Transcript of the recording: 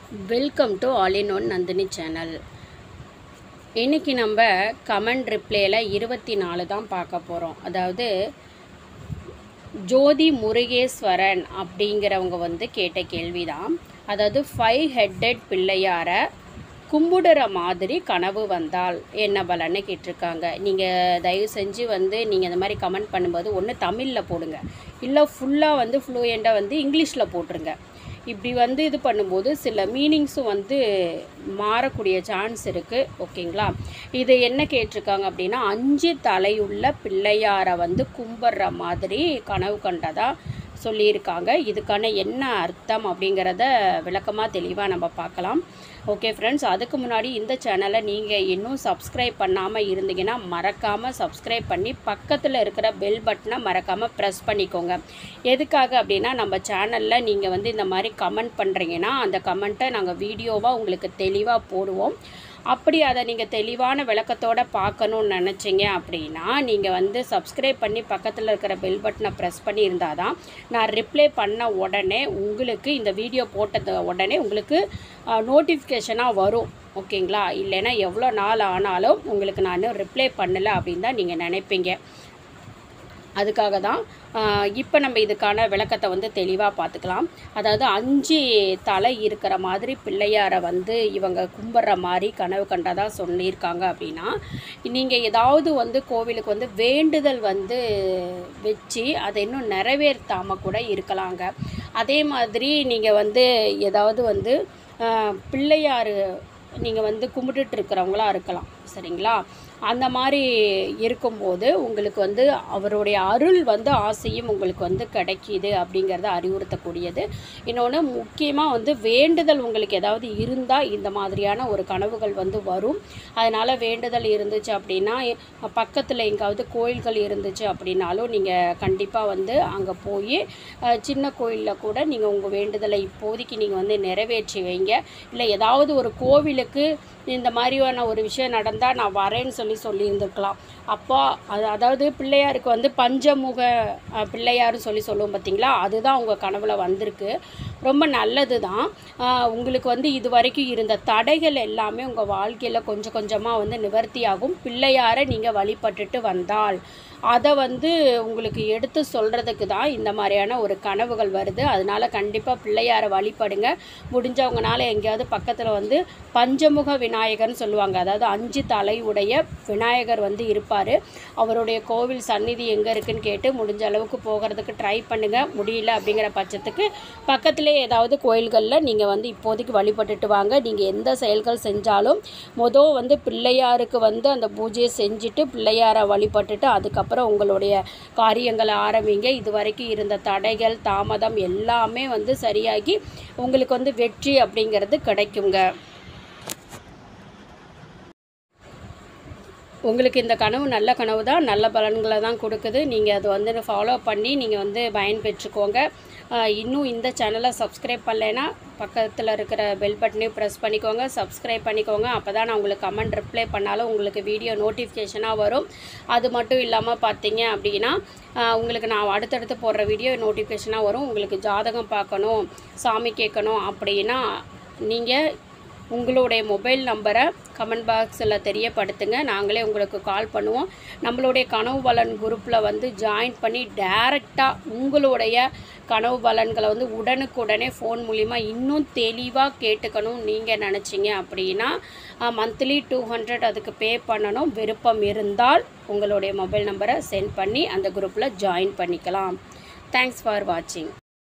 welcome to all in one Nandhini channel இன்றைக்கி நம்ம comment ரிப்ளேயில் இருபத்தி நாலு தான் பார்க்க போகிறோம் அதாவது ஜோதி முருகேஸ்வரன் அப்படிங்கிறவங்க வந்து கேட்ட கேள்வி தான் அதாவது ஃபைவ் ஹெட்டட் பிள்ளையாரை கும்பிடுற மாதிரி கனவு வந்தால் என்ன பலன்னு கேட்டிருக்காங்க நீங்கள் தயவு செஞ்சு வந்து நீங்கள் இந்த மாதிரி கமெண்ட் பண்ணும்போது ஒன்று தமிழில் போடுங்க இல்லை ஃபுல்லாக வந்து ஃப்ளூயண்ட்டாக வந்து இங்கிலீஷில் போட்டுருங்க இப்படி வந்து இது பண்ணும்போது சில மீனிங்ஸும் வந்து மாறக்கூடிய சான்ஸ் இருக்குது ஓகேங்களா இது என்ன கேட்டிருக்காங்க அப்படின்னா அஞ்சு தலையுள்ள பிள்ளையாரை வந்து கும்பிட்ற மாதிரி கனவு கண்டதா சொல்லியிருக்காங்க இதுக்கான என்ன அர்த்தம் அப்படிங்கிறத விளக்கமாக தெளிவாக நம்ம பார்க்கலாம் ஓகே ஃப்ரெண்ட்ஸ் அதுக்கு முன்னாடி இந்த சேனலை நீங்கள் இன்னும் சப்ஸ்கிரைப் பண்ணாமல் இருந்தீங்கன்னா மறக்காமல் சப்ஸ்கிரைப் பண்ணி பக்கத்தில் இருக்கிற பெல் பட்டனை மறக்காமல் ப்ரெஸ் பண்ணிக்கோங்க எதுக்காக அப்படின்னா நம்ம சேனலில் நீங்கள் வந்து இந்த மாதிரி கமெண்ட் பண்ணுறீங்கன்னா அந்த கமெண்ட்டை நாங்கள் வீடியோவாக உங்களுக்கு தெளிவாக போடுவோம் அப்படி அதை நீங்கள் தெளிவான விளக்கத்தோட பார்க்கணுன்னு நினச்சிங்க அப்படின்னா நீங்கள் வந்து சப்ஸ்கிரைப் பண்ணி பக்கத்தில் இருக்கிற பெல் பட்டனை ப்ரெஸ் பண்ணி இருந்தால் தான் நான் ரிப்ளை பண்ண உடனே உங்களுக்கு இந்த வீடியோ போட்டது உடனே உங்களுக்கு நோட்டிஃபிகேஷனாக வரும் ஓகேங்களா இல்லைன்னா எவ்வளோ நாள் ஆனாலும் உங்களுக்கு நான் ரிப்ளை பண்ணலை அப்படின்னு தான் நீங்கள் நினைப்பீங்க அதுக்காக தான் இப்போ நம்ம இதுக்கான விளக்கத்தை வந்து தெளிவாக பார்த்துக்கலாம் அதாவது அஞ்சு தலை இருக்கிற மாதிரி பிள்ளையாரை வந்து இவங்க கும்பிட்ற மாதிரி கனவு கண்டதாக சொல்லியிருக்காங்க அப்படின்னா நீங்கள் ஏதாவது வந்து கோவிலுக்கு வந்து வேண்டுதல் வந்து வச்சு அதை இன்னும் நிறைவேற்றாமல் கூட இருக்கலாங்க அதே மாதிரி நீங்கள் வந்து ஏதாவது வந்து பிள்ளையார் நீங்கள் வந்து கும்பிட்டுட்டு இருக்கிறவங்களா இருக்கலாம் சரிங்களா அந்த மாதிரி இருக்கும்போது உங்களுக்கு வந்து அவருடைய அருள் வந்து ஆசையும் உங்களுக்கு வந்து கிடைக்கிது அப்படிங்கிறத அறிவுறுத்தக்கூடியது இன்னொன்று முக்கியமாக வந்து வேண்டுதல் உங்களுக்கு ஏதாவது இருந்தால் இந்த மாதிரியான ஒரு கனவுகள் வந்து வரும் அதனால் வேண்டுதல் இருந்துச்சு அப்படின்னா பக்கத்தில் எங்காவது கோயில்கள் இருந்துச்சு அப்படின்னாலும் நீங்கள் கண்டிப்பாக வந்து அங்கே போய் சின்ன கோயிலில் கூட நீங்கள் உங்கள் வேண்டுதலை இப்போதைக்கு நீங்கள் வந்து நிறைவேற்றி வைங்க இல்லை ஏதாவது ஒரு கோவிலுக்கு இந்த மாதிரியான ஒரு விஷயம் நடந்தால் நான் வரேன்னு சொல்லி சொல்லியிருந்துருக்கலாம் அப்போ அது அதாவது பிள்ளையாருக்கு வந்து பஞ்சமுக பிள்ளையாருன்னு சொல்லி சொல்லுவோம் பார்த்தீங்களா அதுதான் உங்கள் கனவில் வந்திருக்கு ரொம்ப நல்லது தான் உங்களுக்கு வந்து இது வரைக்கும் இருந்த தடைகள் எல்லாமே உங்கள் வாழ்க்கையில் கொஞ்சம் கொஞ்சமாக வந்து நிவர்த்தியாகும் பிள்ளையாரை நீங்கள் வழிபட்டுட்டு வந்தால் அதை வந்து உங்களுக்கு எடுத்து சொல்கிறதுக்கு தான் இந்த மாதிரியான ஒரு கனவுகள் வருது அதனால் கண்டிப்பாக பிள்ளையாரை வழிபடுங்க முடிஞ்சவங்கனால எங்கேயாவது பக்கத்தில் வந்து பஞ்சமுக விநாயகர்னு சொல்லுவாங்க அதாவது அஞ்சு தலை உடைய விநாயகர் வந்து இருப்பார் அவருடைய கோவில் சந்நிதி எங்கே இருக்குன்னு கேட்டு முடிஞ்ச அளவுக்கு போகிறதுக்கு ட்ரை பண்ணுங்கள் முடியல அப்படிங்கிற பட்சத்துக்கு பக்கத்திலே ஏதாவது கோயில்களில் நீங்கள் வந்து இப்போதைக்கு வழிபட்டுட்டு வாங்க நீங்கள் எந்த செயல்கள் செஞ்சாலும் மொதல் வந்து பிள்ளையாருக்கு வந்து அந்த பூஜையை செஞ்சுட்டு பிள்ளையாரை வழிபட்டுட்டு அதுக்கப்புறம் அதுக்கப்புறம் உங்களுடைய காரியங்களை ஆரம்பிங்க இது வரைக்கும் இருந்த தடைகள் தாமதம் எல்லாமே வந்து சரியாகி உங்களுக்கு வந்து வெற்றி அப்படிங்கிறது கிடைக்குங்க உங்களுக்கு இந்த கனவு நல்ல கனவு தான் நல்ல பலன்களை தான் கொடுக்குது நீங்கள் அதை வந்து ஃபாலோ பண்ணி நீங்கள் வந்து பயன் பெற்றுக்கோங்க இன்னும் இந்த சேனலை சப்ஸ்கிரைப் பண்ணலைன்னா பக்கத்தில் இருக்கிற பெல் பட்டனையும் ப்ரெஸ் பண்ணிக்கோங்க சப்ஸ்கிரைப் பண்ணிக்கோங்க அப்போ தான் நான் உங்களுக்கு கமெண்ட் ரிப்ளை பண்ணாலும் உங்களுக்கு வீடியோ நோட்டிஃபிகேஷனாக வரும் அது மட்டும் இல்லாமல் பார்த்தீங்க அப்படின்னா உங்களுக்கு நான் அடுத்தடுத்து போடுற வீடியோ நோட்டிஃபிகேஷனாக வரும் உங்களுக்கு ஜாதகம் பார்க்கணும் சாமி கேட்கணும் அப்படின்னா நீங்கள் உங்களுடைய மொபைல் நம்பரை கமெண்ட் பாக்ஸில் தெரியப்படுத்துங்க நாங்களே உங்களுக்கு கால் பண்ணுவோம் நம்மளுடைய கனவு பலன் குரூப்பில் வந்து ஜாயின் பண்ணி டைரெக்டாக உங்களுடைய கனவு பலன்களை வந்து உடனுக்குடனே ஃபோன் மூலிமா இன்னும் தெளிவாக கேட்டுக்கணும் நீங்கள் நினச்சிங்க அப்படின்னா மந்த்லி டூ ஹண்ட்ரட் அதுக்கு பே பண்ணணும் விருப்பம் இருந்தால் உங்களுடைய மொபைல் நம்பரை சென்ட் பண்ணி அந்த குரூப்பில் ஜாயின் பண்ணிக்கலாம் தேங்க்ஸ் ஃபார் வாட்சிங்